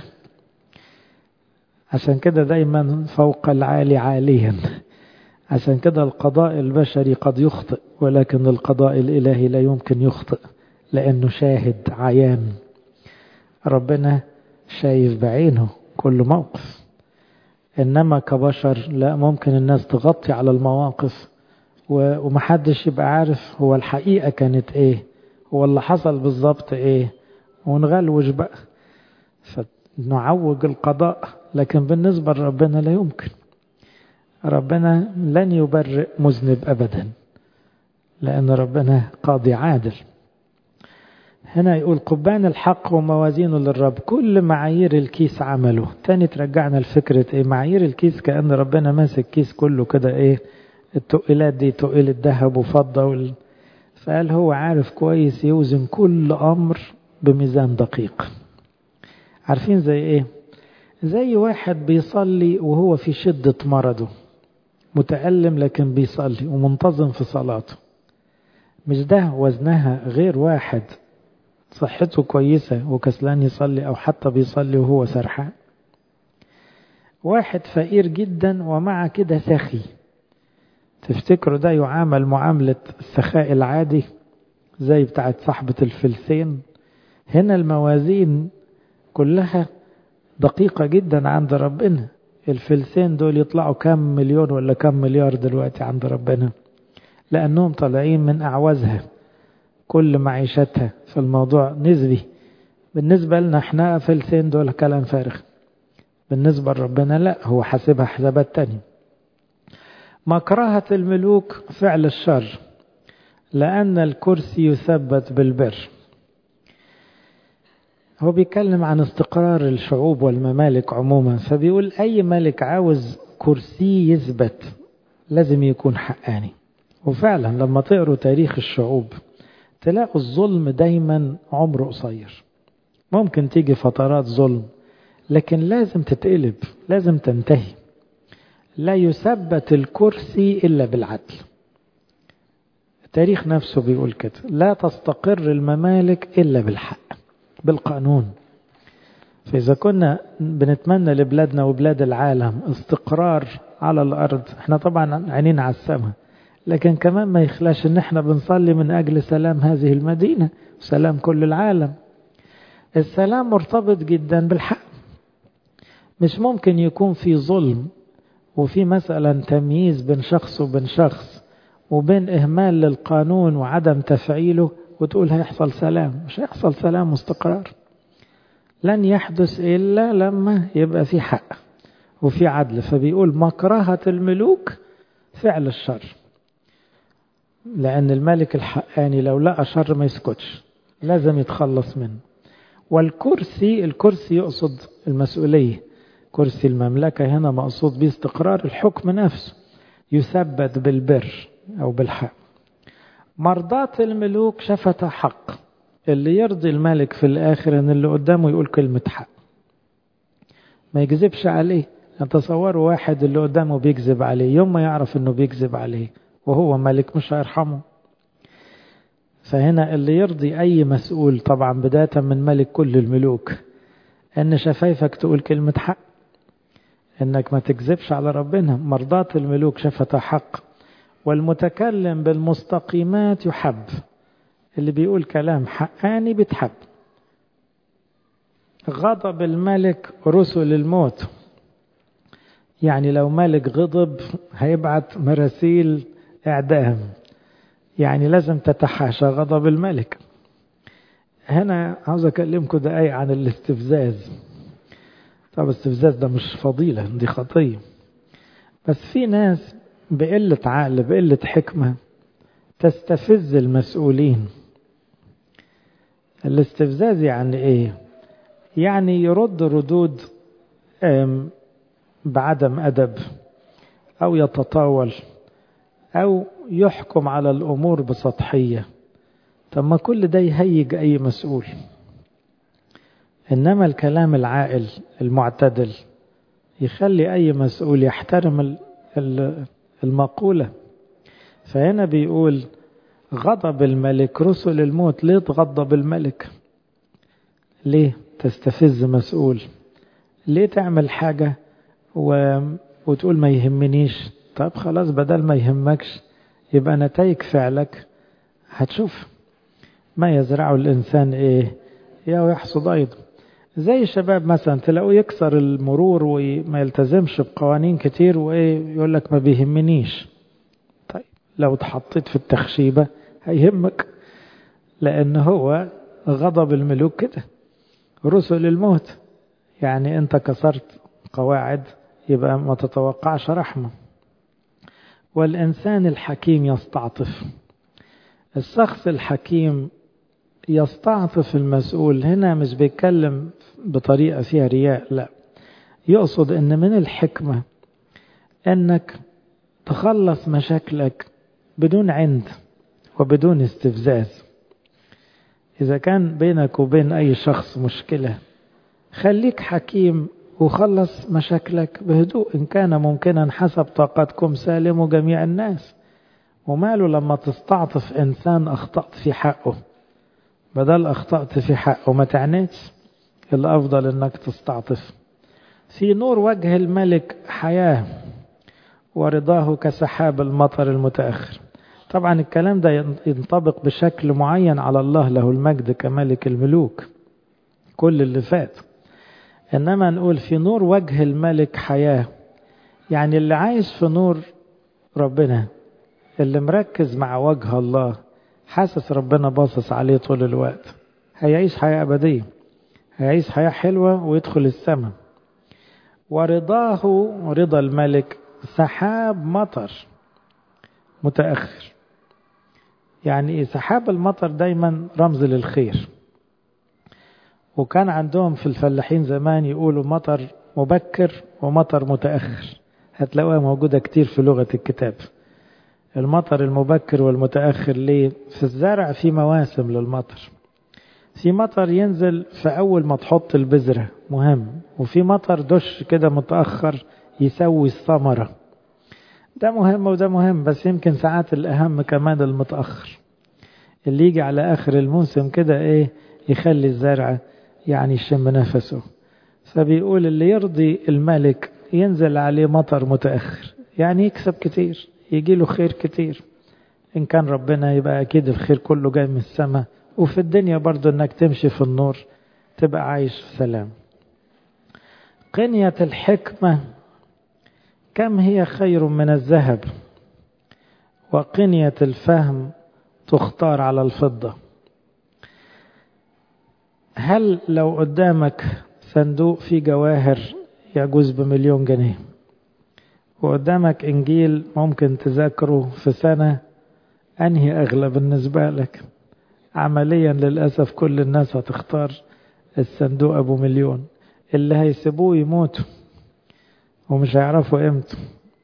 عشان كده دايما فوق العالي عاليا عشان كده القضاء البشري قد يخطئ ولكن القضاء الإلهي لا يمكن يخطئ لأنه شاهد عيان ربنا شايف بعينه كل موقف إنما كبشر لا ممكن الناس تغطي على المواقف ومحدش يبقى عارف هو الحقيقة كانت إيه هو اللي حصل بالظبط إيه ونغلوش بقى نعوج القضاء لكن بالنسبة لربنا لا يمكن ربنا لن يبرئ مذنب أبدا لأن ربنا قاضي عادل هنا يقول قبان الحق وموازينه للرب كل معايير الكيس عمله تاني ترجعنا لفكرة ايه معايير الكيس كأن ربنا ماسك كيس كله كده ايه التقيلات دي تقيل الذهب وفضة وال... فقال هو عارف كويس يوزن كل أمر بميزان دقيق عارفين زي ايه زي واحد بيصلي وهو في شدة مرضه متألم لكن بيصلي ومنتظم في صلاته مش ده وزنها غير واحد صحته كويسة وكسلان يصلي أو حتى بيصلي وهو سرحان واحد فقير جدا ومع كده سخي تفتكروا ده يعامل معاملة السخاء العادي زي بتاعت صاحبة الفلسين هنا الموازين كلها دقيقة جدا عند ربنا الفلسين دول يطلعوا كم مليون ولا كم مليار دلوقتي عند ربنا لأنهم طالعين من أعوازها كل معيشتها في الموضوع نسبي بالنسبة لنا احنا فلسين دول كلام فارغ بالنسبة لربنا لا هو حاسبها حسابات تانية مكرهة الملوك فعل الشر لأن الكرسي يثبت بالبر هو بيتكلم عن استقرار الشعوب والممالك عموما فبيقول أي ملك عاوز كرسي يثبت لازم يكون حقاني وفعلا لما تقروا تاريخ الشعوب تلاقوا الظلم دايما عمره قصير ممكن تيجي فترات ظلم لكن لازم تتقلب لازم تنتهي لا يثبت الكرسي إلا بالعدل التاريخ نفسه بيقول كده لا تستقر الممالك إلا بالحق بالقانون فإذا كنا بنتمنى لبلادنا وبلاد العالم استقرار على الأرض احنا طبعا عينين على السماء لكن كمان ما يخلاش ان احنا بنصلي من أجل سلام هذه المدينة وسلام كل العالم السلام مرتبط جدا بالحق مش ممكن يكون في ظلم وفي مثلا تمييز بين شخص وبين شخص وبين إهمال للقانون وعدم تفعيله وتقول هيحصل سلام مش هيحصل سلام واستقرار لن يحدث إلا لما يبقى في حق وفي عدل فبيقول مكرهة الملوك فعل الشر لأن الملك الحقاني لو لقى شر ما يسكتش لازم يتخلص منه والكرسي الكرسي يقصد المسؤولية كرسي المملكة هنا مقصود به استقرار الحكم نفسه يثبت بالبر أو بالحق مرضاة الملوك شفت حق اللي يرضي الملك في الآخر أن اللي قدامه يقول كلمة حق ما يكذبش عليه تصوروا واحد اللي قدامه بيكذب عليه يوم ما يعرف أنه بيكذب عليه وهو ملك مش هيرحمه فهنا اللي يرضي أي مسؤول طبعا بداية من ملك كل الملوك أن شفايفك تقول كلمة حق أنك ما تكذبش على ربنا مرضاة الملوك شفت حق والمتكلم بالمستقيمات يحب اللي بيقول كلام حقاني بيتحب غضب الملك رسل الموت يعني لو ملك غضب هيبعت مراسيل إعدام يعني لازم تتحاشى غضب الملك هنا عاوز أكلمكم دقايق عن الاستفزاز طب الاستفزاز ده مش فضيلة دي خطية بس في ناس بقلة عقل بقلة حكمة تستفز المسؤولين الاستفزاز يعني ايه يعني يرد ردود بعدم أدب أو يتطاول أو يحكم على الأمور بسطحية طب ما كل ده يهيج أي مسؤول إنما الكلام العاقل المعتدل يخلي أي مسؤول يحترم المقولة فهنا بيقول غضب الملك رسل الموت ليه تغضب الملك ليه تستفز مسؤول ليه تعمل حاجة و... وتقول ما يهمنيش طب خلاص بدل ما يهمكش يبقى نتائج فعلك هتشوف ما يزرعه الإنسان إيه يا يحصد أيضا زي الشباب مثلا تلاقوه يكسر المرور وما يلتزمش بقوانين كتير وإيه يقول لك ما بيهمنيش طيب لو اتحطيت في التخشيبة هيهمك لأن هو غضب الملوك كده رسل الموت يعني أنت كسرت قواعد يبقى ما تتوقعش رحمة والإنسان الحكيم يستعطف الشخص الحكيم يستعطف المسؤول هنا مش بيتكلم بطريقة فيها رياء لا يقصد ان من الحكمة انك تخلص مشاكلك بدون عند وبدون استفزاز اذا كان بينك وبين اي شخص مشكلة خليك حكيم وخلص مشاكلك بهدوء ان كان ممكنا حسب طاقتكم سالموا جميع الناس وماله لما تستعطف انسان اخطأت في حقه بدل اخطأت في حقه ما تعنيش الافضل انك تستعطف في نور وجه الملك حياة ورضاه كسحاب المطر المتأخر طبعا الكلام ده ينطبق بشكل معين على الله له المجد كملك الملوك كل اللي فات إنما نقول في نور وجه الملك حياة يعني اللي عايش في نور ربنا اللي مركز مع وجه الله حاسس ربنا باصص عليه طول الوقت هيعيش حياة أبدية هيعيش حياة حلوة ويدخل السماء ورضاه رضا الملك سحاب مطر متأخر يعني إيه سحاب المطر دايما رمز للخير وكان عندهم في الفلاحين زمان يقولوا مطر مبكر ومطر متأخر هتلاقوها موجودة كتير في لغة الكتاب المطر المبكر والمتأخر ليه في الزرع في مواسم للمطر في مطر ينزل في أول ما تحط البذرة مهم وفي مطر دش كده متأخر يسوي الثمرة ده مهم وده مهم بس يمكن ساعات الأهم كمان المتأخر اللي يجي على آخر الموسم كده إيه يخلي الزرع يعني يشم نفسه فبيقول اللي يرضي الملك ينزل عليه مطر متأخر يعني يكسب كتير يجي له خير كتير إن كان ربنا يبقى أكيد الخير كله جاي من السماء وفي الدنيا برضو انك تمشي في النور تبقى عايش في سلام قنية الحكمة كم هي خير من الذهب وقنية الفهم تختار على الفضة هل لو قدامك صندوق فيه جواهر يجوز بمليون جنيه وقدامك إنجيل ممكن تذاكره في سنة أنهي أغلى بالنسبة لك عمليا للأسف كل الناس هتختار الصندوق أبو مليون اللي هيسيبوه يموتوا ومش هيعرفوا قيمته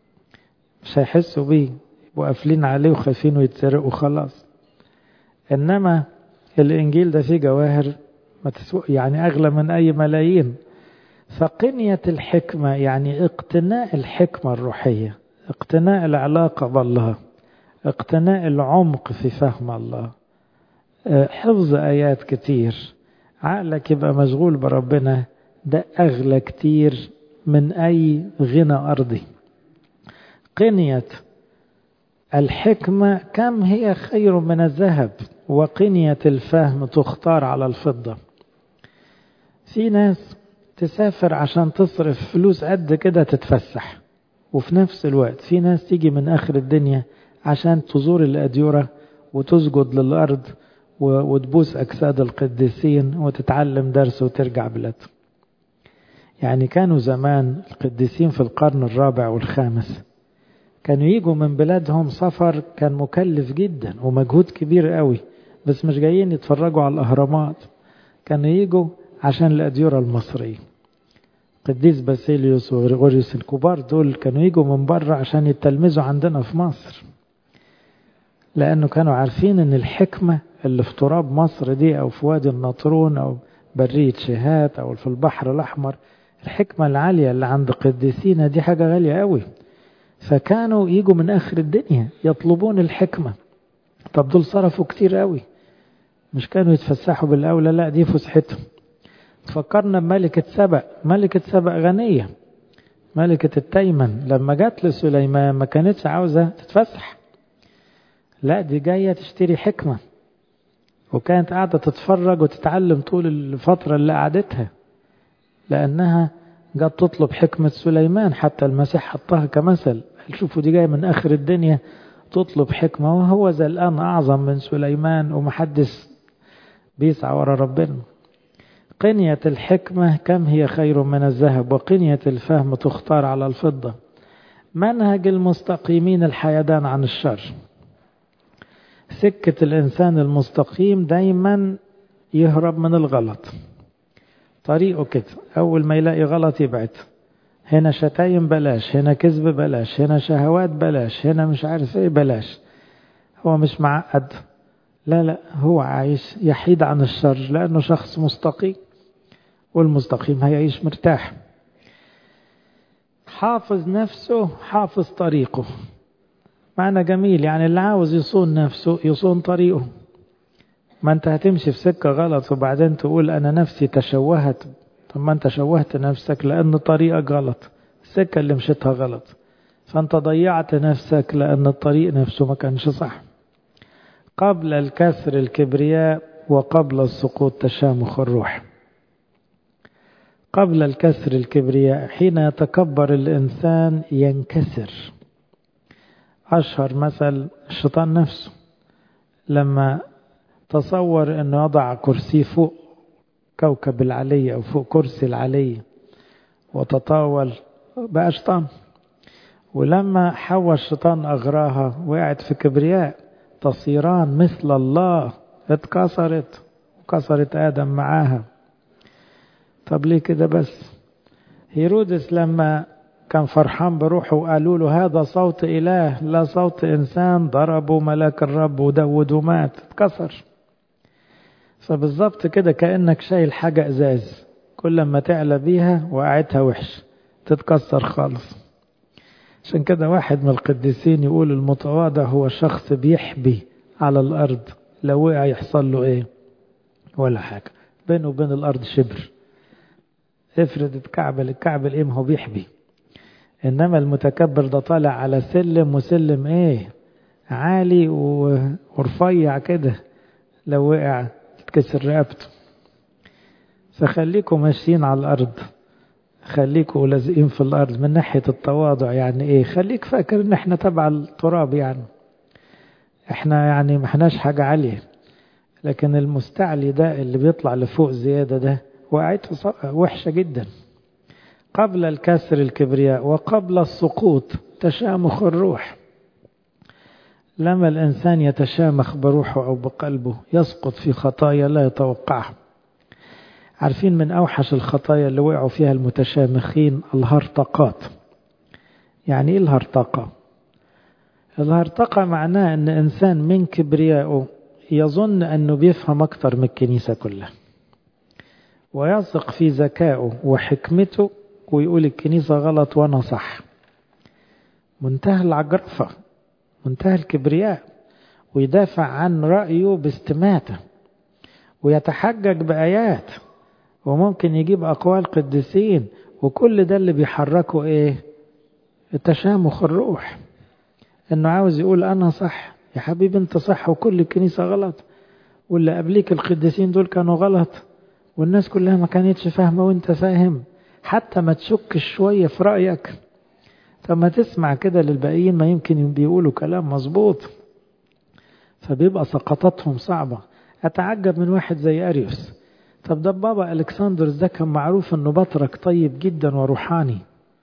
مش هيحسوا بيه يبقوا قافلين عليه وخايفين يتسرقوا خلاص إنما الإنجيل ده فيه جواهر ما تسوق يعني أغلى من أي ملايين فقنية الحكمة يعني اقتناء الحكمة الروحية اقتناء العلاقة بالله اقتناء العمق في فهم الله حفظ آيات كتير عقلك يبقى مشغول بربنا ده أغلى كتير من أي غنى أرضي قنية الحكمة كم هي خير من الذهب وقنية الفهم تختار على الفضة في ناس تسافر عشان تصرف فلوس قد كده تتفسح وفي نفس الوقت في ناس تيجي من آخر الدنيا عشان تزور الأديرة وتسجد للأرض وتبوس أجساد القديسين وتتعلم درس وترجع بلاد يعني كانوا زمان القديسين في القرن الرابع والخامس كانوا يجوا من بلادهم سفر كان مكلف جدا ومجهود كبير قوي بس مش جايين يتفرجوا على الأهرامات كانوا يجوا عشان الأديرة المصرية قديس باسيليوس وغريغوريوس الكبار دول كانوا يجوا من بره عشان يتلمذوا عندنا في مصر لأنه كانوا عارفين أن الحكمة اللي في تراب مصر دي أو في وادي النطرون أو برية شهات أو في البحر الأحمر الحكمة العالية اللي عند قديسينا دي حاجة غالية قوي فكانوا يجوا من آخر الدنيا يطلبون الحكمة طب دول صرفوا كتير قوي مش كانوا يتفسحوا بالأولى لا دي فسحتهم فكرنا بملكة سبأ ملكة سبأ غنية ملكة التيمن لما جت لسليمان ما كانتش عاوزة تتفسح لا دي جاية تشتري حكمة وكانت قاعدة تتفرج وتتعلم طول الفترة اللي قعدتها لأنها جت تطلب حكمة سليمان حتى المسيح حطها كمثل شوفوا دي جاية من آخر الدنيا تطلب حكمة وهو ذا الآن أعظم من سليمان ومحدث بيسعى ورا ربنا قنية الحكمة كم هي خير من الذهب وقنية الفهم تختار على الفضة منهج المستقيمين الحيدان عن الشر سكة الإنسان المستقيم دايما يهرب من الغلط طريقه كده أول ما يلاقي غلط يبعد هنا شتايم بلاش هنا كذب بلاش هنا شهوات بلاش هنا مش عارف ايه بلاش هو مش معقد لا لا هو عايش يحيد عن الشر لأنه شخص مستقيم والمستقيم هيعيش مرتاح حافظ نفسه حافظ طريقه معنى جميل يعني اللي عاوز يصون نفسه يصون طريقه ما انت هتمشي في سكة غلط وبعدين تقول انا نفسي تشوهت طب ما انت شوهت نفسك لان طريقك غلط السكة اللي مشيتها غلط فانت ضيعت نفسك لان الطريق نفسه ما كانش صح قبل الكسر الكبرياء وقبل السقوط تشامخ الروح قبل الكسر الكبرياء حين يتكبر الإنسان ينكسر أشهر مثل الشيطان نفسه لما تصور أنه يضع كرسي فوق كوكب العلي أو فوق كرسي العلي وتطاول بقى شيطان ولما حوى الشيطان أغراها وقعت في كبرياء تصيران مثل الله اتكسرت وكسرت آدم معاها طب ليه كده بس هيرودس لما كان فرحان بروحه وقالوا له هذا صوت إله لا صوت إنسان ضربوا ملاك الرب ودود ومات اتكسر فبالظبط كده كأنك شايل حاجة إزاز كل ما تعلى بيها وقعتها وحش تتكسر خالص عشان كده واحد من القديسين يقول المتواضع هو شخص بيحبي على الأرض لو وقع يحصل له إيه ولا حاجة بينه وبين الأرض شبر افرض اتكعبل الكعبل ايه ما هو بيحبي انما المتكبر ده طالع على سلم وسلم ايه عالي ورفيع كده لو وقع تتكسر رقبته فخليكم ماشيين على الارض خليكوا لازقين في الارض من ناحيه التواضع يعني ايه خليك فاكر ان احنا تبع التراب يعني احنا يعني ما احناش حاجه عاليه لكن المستعلي ده اللي بيطلع لفوق زياده ده وقعته وحشة جدا قبل الكسر الكبرياء وقبل السقوط تشامخ الروح لما الإنسان يتشامخ بروحه أو بقلبه يسقط في خطايا لا يتوقعها عارفين من أوحش الخطايا اللي وقعوا فيها المتشامخين الهرطقات يعني إيه الهرطقة الهرطقة معناه أن إنسان من كبريائه يظن أنه بيفهم أكتر من الكنيسة كلها ويثق في ذكائه وحكمته ويقول الكنيسة غلط وأنا صح منتهى العجرفة منتهى الكبرياء ويدافع عن رأيه باستماتة ويتحجج بآيات وممكن يجيب أقوال قديسين وكل ده اللي بيحركه إيه التشامخ الروح إنه عاوز يقول أنا صح يا حبيبي أنت صح وكل الكنيسة غلط واللي قبليك القديسين دول كانوا غلط والناس كلها ما كانتش فاهمة وانت فاهم حتى ما تشك شوية في رأيك طب ما تسمع كده للباقيين ما يمكن بيقولوا كلام مظبوط فبيبقى سقطاتهم صعبة أتعجب من واحد زي أريوس طب ده بابا ألكسندر ده كان معروف أنه بطرك طيب جدا وروحاني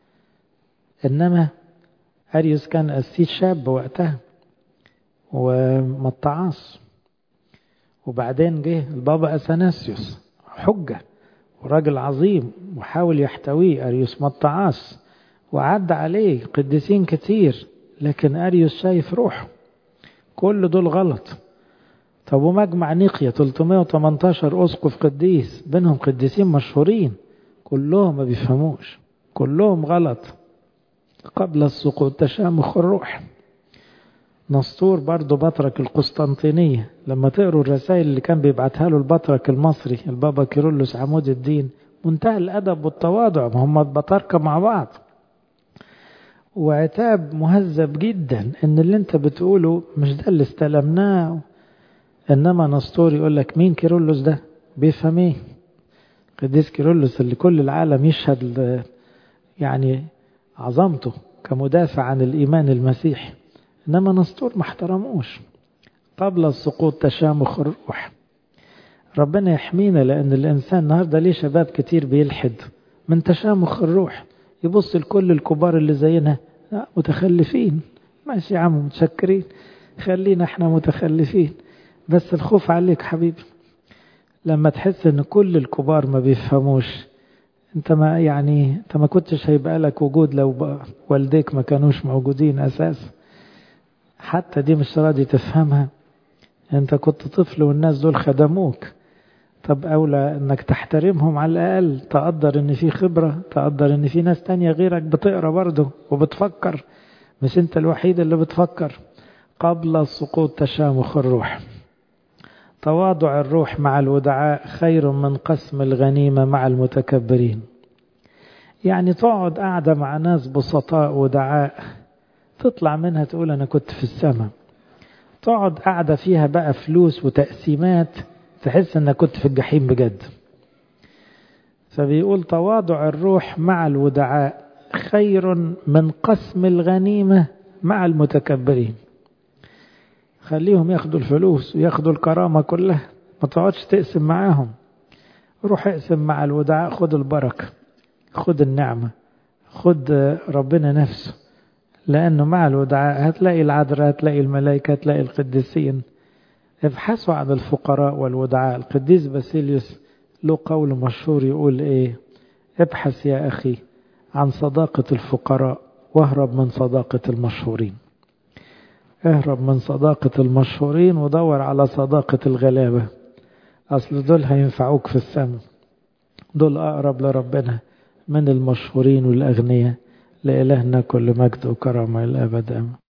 إنما أريوس كان قسيس شاب وقتها ومطعاص وبعدين جه البابا أثناسيوس حجة وراجل عظيم وحاول يحتويه أريوس مطعاس وعد عليه قديسين كتير لكن أريوس شايف روحه كل دول غلط طب ومجمع نيقيا 318 أسقف قديس بينهم قديسين مشهورين كلهم ما بيفهموش كلهم غلط قبل السقوط تشامخ الروح نسطور برضه بطرك القسطنطينية لما تقروا الرسائل اللي كان بيبعتها له البطرك المصري البابا كيرلس عمود الدين منتهى الأدب والتواضع ما هم بطاركة مع بعض وعتاب مهذب جدا ان اللي انت بتقوله مش ده اللي استلمناه انما نسطور يقول لك مين كيرلس ده بيفهم ايه قديس كيرلس اللي كل العالم يشهد يعني عظمته كمدافع عن الإيمان المسيحي إنما نسطور ما احترموش قبل السقوط تشامخ الروح ربنا يحمينا لأن الإنسان النهاردة ليه شباب كتير بيلحد من تشامخ الروح يبص لكل الكبار اللي زينا متخلفين ماشي يا عم متشكرين خلينا احنا متخلفين بس الخوف عليك حبيبي لما تحس ان كل الكبار ما بيفهموش انت ما يعني انت ما كنتش هيبقى لك وجود لو والديك ما كانوش موجودين اساسا حتى دي مش راضي تفهمها انت كنت طفل والناس دول خدموك طب اولى انك تحترمهم على الاقل تقدر ان في خبرة تقدر ان في ناس تانية غيرك بتقرا برضه وبتفكر مش انت الوحيد اللي بتفكر قبل سقوط تشامخ الروح تواضع الروح مع الودعاء خير من قسم الغنيمة مع المتكبرين يعني تقعد قاعدة مع ناس بسطاء ودعاء تطلع منها تقول أنا كنت في السماء تقعد قاعدة فيها بقى فلوس وتقسيمات تحس أنك كنت في الجحيم بجد فبيقول تواضع الروح مع الودعاء خير من قسم الغنيمة مع المتكبرين خليهم ياخدوا الفلوس وياخدوا الكرامة كلها ما تقعدش تقسم معاهم روح اقسم مع الودعاء خد البركة خد النعمة خد ربنا نفسه لأنه مع الودعاء هتلاقي العذراء هتلاقي الملائكة هتلاقي القديسين ابحثوا عن الفقراء والودعاء القديس باسيليوس له قول مشهور يقول ايه ابحث يا أخي عن صداقة الفقراء واهرب من صداقة المشهورين اهرب من صداقة المشهورين ودور على صداقة الغلابة أصل دول هينفعوك في السماء دول أقرب لربنا من المشهورين والأغنياء لإلهنا كل مجد وكرامة الأبد أمين